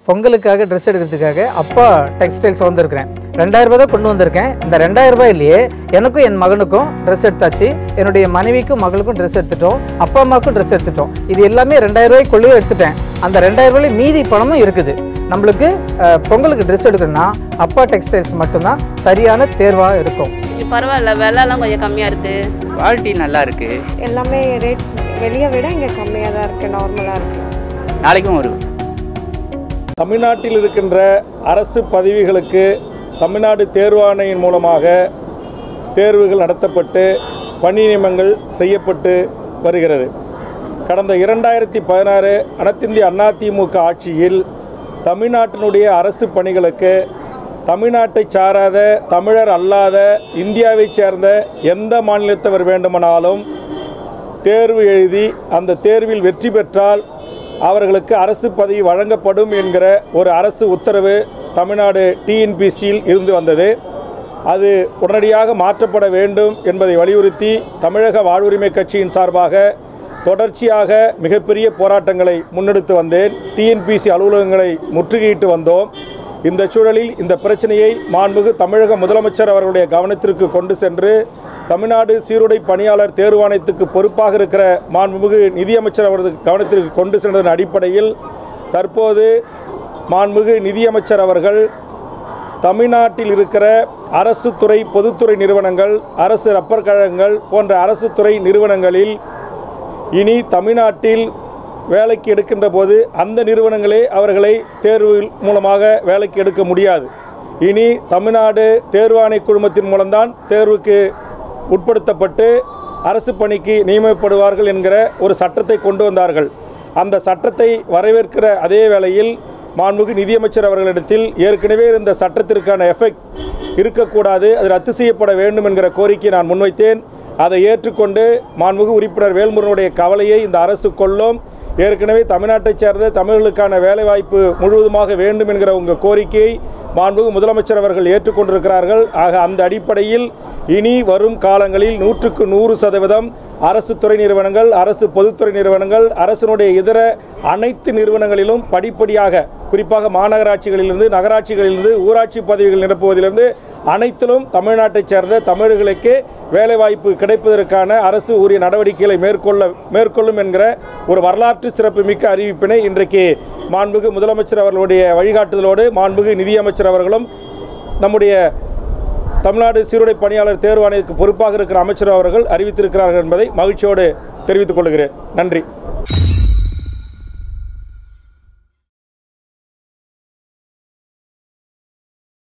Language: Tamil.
பொங்கலுக்காக ட்ரெஸ் எடுக்கிறதுக்காக அப்பா டெக்ஸ்டைல்ஸ் வந்திருக்கிறேன் ரெண்டாயிரம் ரூபாய் தான் கொண்டு வந்திருக்கேன் இந்த ரெண்டாயிரம் ரூபாயிலேயே எனக்கும் என் மகனுக்கும் ட்ரெஸ் எடுத்தாச்சு என்னுடைய மனைவிக்கும் மகளுக்கும் ட்ரெஸ் எடுத்துட்டோம் அப்பா அம்மாவுக்கும் ட்ரெஸ் எடுத்துட்டோம் இது எல்லாமே ரெண்டாயிரம் ரூபாய்க்குள்ளேயே எடுத்துட்டேன் அந்த ரெண்டாயிரம் ரூபாய் மீதி பணமும் இருக்குது நம்மளுக்கு அஹ், பொங்கலுக்கு ட்ரெஸ் எடுக்கணும்னா அப்பா டெக்ஸ்டைல்ஸ் மட்டும்தான் சரியான தேர்வாக இருக்கும் இது பரவாயில்ல விலைலாம் கொஞ்சம் கம்மியாக இருக்குது குவாலிட்டி நல்லா இருக்கு எல்லாமே ரேட் வெளியே விட இங்கே கம்மியாக தான் இருக்குது நார்மலாக இருக்குது நாளைக்கும் வரும் தமிழ்நாட்டில் இருக்கின்ற அரசு பதவிகளுக்கு தமிழ்நாடு தேர்வாணையின் மூலமாக தேர்வுகள் நடத்தப்பட்டு பணி நியமனங்கள் செய்யப்பட்டு வருகிறது கடந்த இரண்டாயிரத்தி பதினாறு அனைத்திந்திய அதிமுக ஆட்சியில் தமிழ்நாட்டினுடைய அரசு பணிகளுக்கு தமிழ்நாட்டை சாராத தமிழர் அல்லாத இந்தியாவைச் சேர்ந்த எந்த மாநிலத்தவர் வேண்டுமானாலும் தேர்வு எழுதி அந்த தேர்வில் வெற்றி பெற்றால் அவர்களுக்கு அரசு பதவி வழங்கப்படும் என்கிற ஒரு அரசு உத்தரவு தமிழ்நாடு டிஎன்பிசியில் இருந்து வந்தது அது உடனடியாக மாற்றப்பட வேண்டும் என்பதை வலியுறுத்தி தமிழக வாழ்வுரிமை கட்சியின் சார்பாக தொடர்ச்சியாக மிகப்பெரிய போராட்டங்களை முன்னெடுத்து வந்தேன் டிஎன்பிசி அலுவலகங்களை முற்றுகையிட்டு வந்தோம் இந்த சூழலில் இந்த பிரச்சனையை மாண்புகு தமிழக முதலமைச்சர் அவர்களுடைய கவனத்திற்கு கொண்டு சென்று தமிழ்நாடு சீருடை பணியாளர் தேர்வாணையத்துக்கு பொறுப்பாக இருக்கிற மாண்புமிகு நிதியமைச்சர் அவரது கவனத்திற்கு கொண்டு சென்றதன் அடிப்படையில் தற்போது மாண்புமிகு நிதியமைச்சர் அவர்கள் தமிழ்நாட்டில் இருக்கிற அரசு துறை பொதுத்துறை நிறுவனங்கள் அரசு ரப்பர் கழகங்கள் போன்ற அரசு துறை நிறுவனங்களில் இனி தமிழ்நாட்டில் வேலைக்கு எடுக்கின்ற போது அந்த நிறுவனங்களே அவர்களை தேர்வு மூலமாக வேலைக்கு எடுக்க முடியாது இனி தமிழ்நாடு தேர்வாணை குழுமத்தின் மூலம்தான் தேர்வுக்கு உட்படுத்தப்பட்டு அரசு பணிக்கு நியமிக்கப்படுவார்கள் என்கிற ஒரு சட்டத்தை கொண்டு வந்தார்கள் அந்த சட்டத்தை வரவேற்கிற அதே வேளையில் மாண்புமிகு நிதியமைச்சர் அவர்களிடத்தில் ஏற்கனவே இருந்த சட்டத்திற்கான எஃபெக்ட் இருக்கக்கூடாது அது ரத்து செய்யப்பட வேண்டும் என்கிற கோரிக்கையை நான் முன்வைத்தேன் அதை ஏற்றுக்கொண்டு மாண்புமிகு உறுப்பினர் வேல்முருகனுடைய கவலையை இந்த அரசு கொள்ளும் ஏற்கனவே தமிழ்நாட்டைச் சேர்ந்த தமிழர்களுக்கான வேலைவாய்ப்பு முழுவதுமாக வேண்டும் என்கிற உங்கள் கோரிக்கையை மாண்புமிகு முதலமைச்சர் அவர்கள் ஏற்றுக்கொண்டிருக்கிறார்கள் ஆக அந்த அடிப்படையில் இனி வரும் காலங்களில் நூற்றுக்கு நூறு சதவீதம் அரசு துறை நிறுவனங்கள் அரசு பொதுத்துறை நிறுவனங்கள் அரசினுடைய இதர அனைத்து நிறுவனங்களிலும் படிப்படியாக குறிப்பாக மாநகராட்சிகளிலிருந்து நகராட்சிகளிலிருந்து ஊராட்சி பதவிகள் நிரப்புவதிலிருந்து அனைத்திலும் தமிழ்நாட்டைச் சேர்ந்த தமிழர்களுக்கு வேலைவாய்ப்பு கிடைப்பதற்கான அரசு உரிய நடவடிக்கைகளை மேற்கொள்ள மேற்கொள்ளும் என்கிற ஒரு வரலாற்று சிறப்புமிக்க அறிவிப்பினை இன்றைக்கு மாண்புமிகு முதலமைச்சர் அவர்களுடைய வழிகாட்டுதலோடு மாண்புமிகு நிதியமைச்சர் அவர்களும் நம்முடைய தமிழ்நாடு சீருடை பணியாளர் தேர்வாணையத்துக்கு பொறுப்பாக இருக்கிற அமைச்சர் அவர்கள் அறிவித்திருக்கிறார்கள் என்பதை மகிழ்ச்சியோடு தெரிவித்துக் கொள்கிறேன் நன்றி